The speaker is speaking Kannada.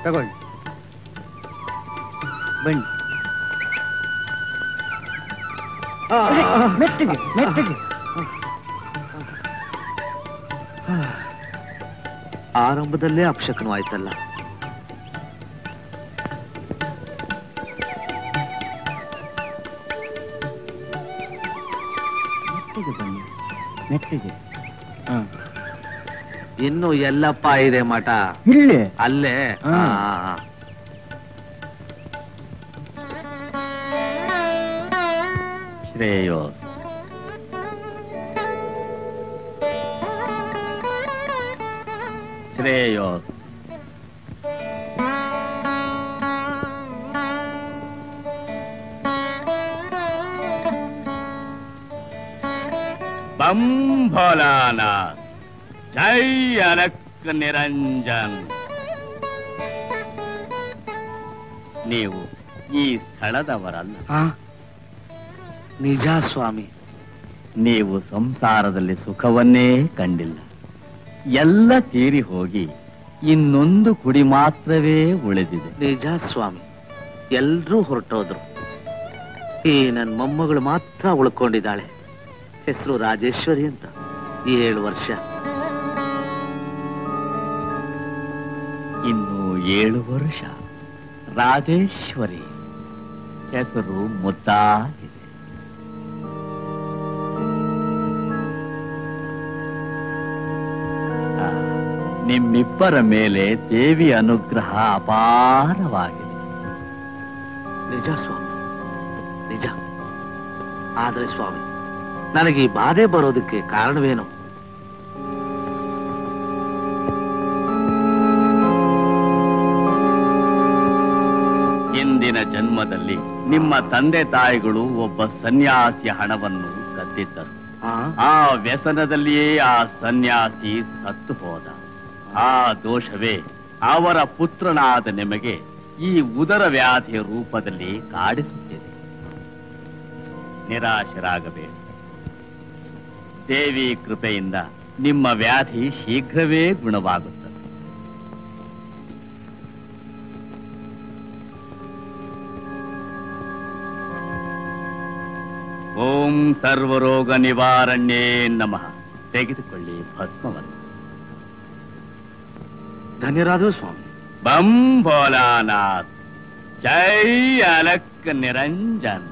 ತಗೊಳ್ಳಿ ಬನ್ನಿ ಮೆಟ್ಟಿಗೆ ಮೆಟ್ಟಿಗೆ ಆರಂಭದಲ್ಲೇ ಅಪಶಕನು ಆಯ್ತಲ್ಲ ಮೆಟ್ಟಿಗೆ ಬನ್ನಿ ಮೆಟ್ಟಿಗೆ ಇನ್ನು ಎಲ್ಲಪ್ಪ ಇದೆ ಮಠ ಇಲ್ಲೇ ಅಲ್ಲೇ ಹಾ. ಆ, ಆ. ಶ್ರೇಯೋ ಶ್ರೇಯೋ ಬಂ ಭೋಲಾನಾಥ್ ಜೈ ಅನಕ್ ನಿರಂಜನ್ ನೀವು ಈ ಸ್ಥಳದವರಲ್ಲ ಆ? ನಿಜ ಸ್ವಾಮಿ ನೀವು ಸಂಸಾರದಲ್ಲಿ ಸುಖವನ್ನೇ ಕಂಡಿಲ್ಲ ಎಲ್ಲ ತೀರಿ ಹೋಗಿ ಇನ್ನೊಂದು ಕುಡಿ ಮಾತ್ರವೇ ಉಳಿದಿದೆ ನಿಜ ಸ್ವಾಮಿ ಎಲ್ರೂ ಹೊರಟೋದ್ರು ಈ ನನ್ ಮೊಮ್ಮಗಳು ಮಾತ್ರ ಉಳ್ಕೊಂಡಿದ್ದಾಳೆ ಹೆಸರು ರಾಜೇಶ್ವರಿ ಅಂತ ಏಳು ವರ್ಷ ಇನ್ನು ಏಳು ವರ್ಷ ರಾಜೇಶ್ವರಿ ಹೆಸರು ಮುದ್ದಾಗಿದೆ ಆ, ನಿಮ್ಮಿಬ್ಬರ ಮೇಲೆ ದೇವಿ ಅನುಗ್ರಹ ಅಪಾರವಾಗಿದೆ ನಿಜ ಸ್ವಾಮಿ ನಿಜ ಆದ್ರೆ ಸ್ವಾಮಿ ನನಗೆ ಈ ಬಾಧೆ ಬರೋದಕ್ಕೆ ಕಾರಣವೇನು ಇಂದಿನ ಜನ್ಮದಲ್ಲಿ ನಿಮ್ಮ ತಂದೆ ತಾಯಿಗಳು ಒಬ್ಬ ಸನ್ಯಾಸಿಯ ಹಣವನ್ನು ಕದ್ದಿದ್ದರು ಆ? ಆ ವ್ಯಸನದಲ್ಲಿಯೇ ಆ ಸನ್ಯಾಸಿ ಸತ್ತು ಹೋದ ಆ ದೋಷವೇ ಅವರ ಪುತ್ರನಾದ ನಿಮಗೆ ಈ ಉದರ ವ್ಯಾಧಿಯ ರೂಪದಲ್ಲಿ ಕಾಡಿಸುತ್ತಿದೆ ನಿರಾಶರಾಗಬೇಡಿ ದೇವಿ ಕೃಪೆಯಿಂದ ನಿಮ್ಮ ವ್ಯಾಧಿ ಶೀಘ್ರವೇ ಗುಣವಾಗುತ್ತದೆ ಓಂ ಸರ್ವರೋಗ ನಿವಾರಣೆ ನಮಃ ತೆಗೆದುಕೊಳ್ಳಿ ಭಸ್ಮವನ್ನು ಧನ್ಯರಾದವು ಸ್ವಾಮಿ ಬಂ ಭೋಲಾನಾಥ್ ಜೈ ಅಲಕ್ ನಿರಂಜನ್